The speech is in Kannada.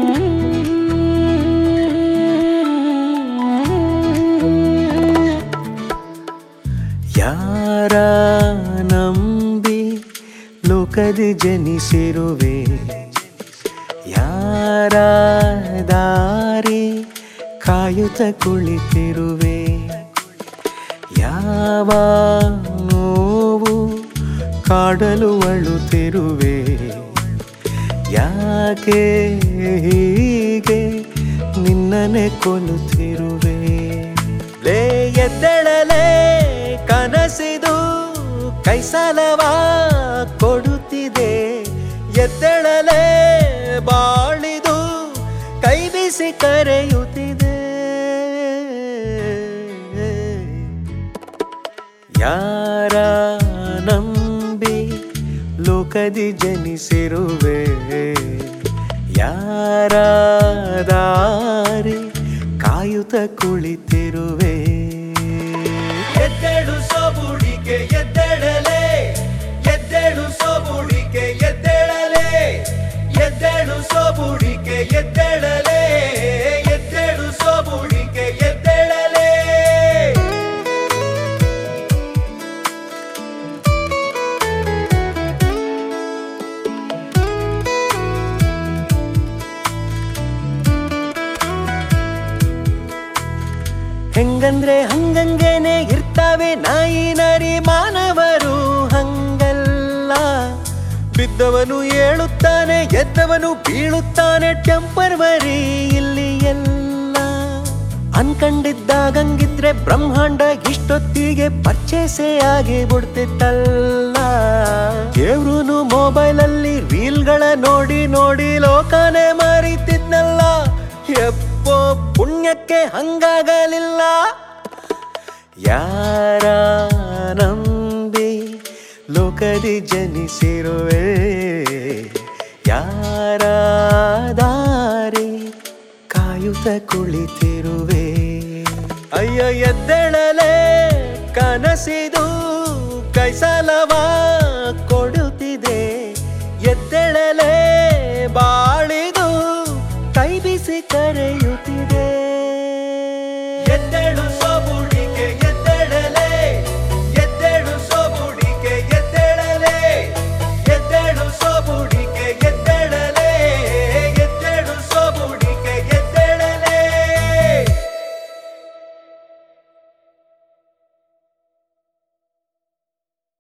ಯಾರ ನಂಬಿ ಲೋಕದಿ ಜನಿಸಿರುವೆ ಯಾರ ದಾರಿ ಕಾಯುತ್ತ ಕುಳಿತಿರುವೆ ಯಾವ ನೋವು ಕಾಡಲು ಅಳುತ್ತಿರುವೆ ಯಾಕೆ ಹೀಗೆ ನಿನ್ನನೆ ಕೊಲ್ಲುತ್ತಿರುವೆ ಲೇ ಎದ್ದಳಲೇ ಕನಸಿದು ಕೈಸಲವ ಕೊಡುತ್ತಿದೆ ಎದ್ದಳಲೇ ಬಾಳಿದು ಕೈ ಬಿಸಿ ಕರೆಯುತ್ತಿದೆ ಯಾರ ನಂಬಿ ಲೋಕದಿ ಜನಿಸಿರುವೆ ಯಾರ ದಾರಿ ಕಾಯುತ್ತ ಕುಳಿತಿರುವೆ ಎದ್ದೆಡು ಸೋಬುಡಿಕೆ ಎದ್ದೆಡಲೆ ಎದ್ದೆಡು ಸೋಬುಡಿಕೆ ಎದ್ದೆಳಲೆ ಎದ್ದೆಡು ಸೋಬುಡಿಕೆ ಎದ್ದೆಡಲೆ ಎದ್ದೆಡು ಸೋಬುಡಿಕೆ ಎದ್ದೆಳಲೆ ಹೆಂಗಂದ್ರೆ ಹಂಗಂಗೇನೆ ಇರ್ತಾವೆ ನಾಯಿ ನರಿ ಮಾನವರು ಹಂಗಲ್ಲ ಬಿದ್ದವನು ಏಳುತ್ತಾನೆ ಎದ್ದವನು ಬೀಳುತ್ತಾನೆ ಟೆಂಪರ್ವರಿ ಇಲ್ಲಿ ಎಲ್ಲ ಅನ್ಕಂಡಿದ್ದಾಗಂಗಿದ್ರೆ ಬ್ರಹ್ಮಾಂಡ ಇಷ್ಟೊತ್ತಿಗೆ ಪರ್ಚೇಸೇ ಆಗಿ ಬಿಡ್ತಿತ್ತಲ್ಲ ದೇವ್ರುನು ಮೊಬೈಲ್ ಅಲ್ಲಿ ರೀಲ್ಗಳ ನೋಡಿ ನೋಡಿ ಲೋಕನೇ ಮರಿತಿದ್ನಲ್ಲ ಎಪ್ಪೋ ಪುಣ್ಯಕ್ಕೆ ಹಂಗಾಗಲಿಲ್ಲ ಯಾರ ನಂಬಿ ಲೋಕದಿ ಜನಿಸಿರುವೆ ಯಾರ ದಾರಿ ಕಾಯುತ್ತ ಕುಳಿತಿರುವೆ ಅಯ್ಯೋ ಎದ್ದಳಲೆ ಕನಸಿದು ಕೈಸಲವ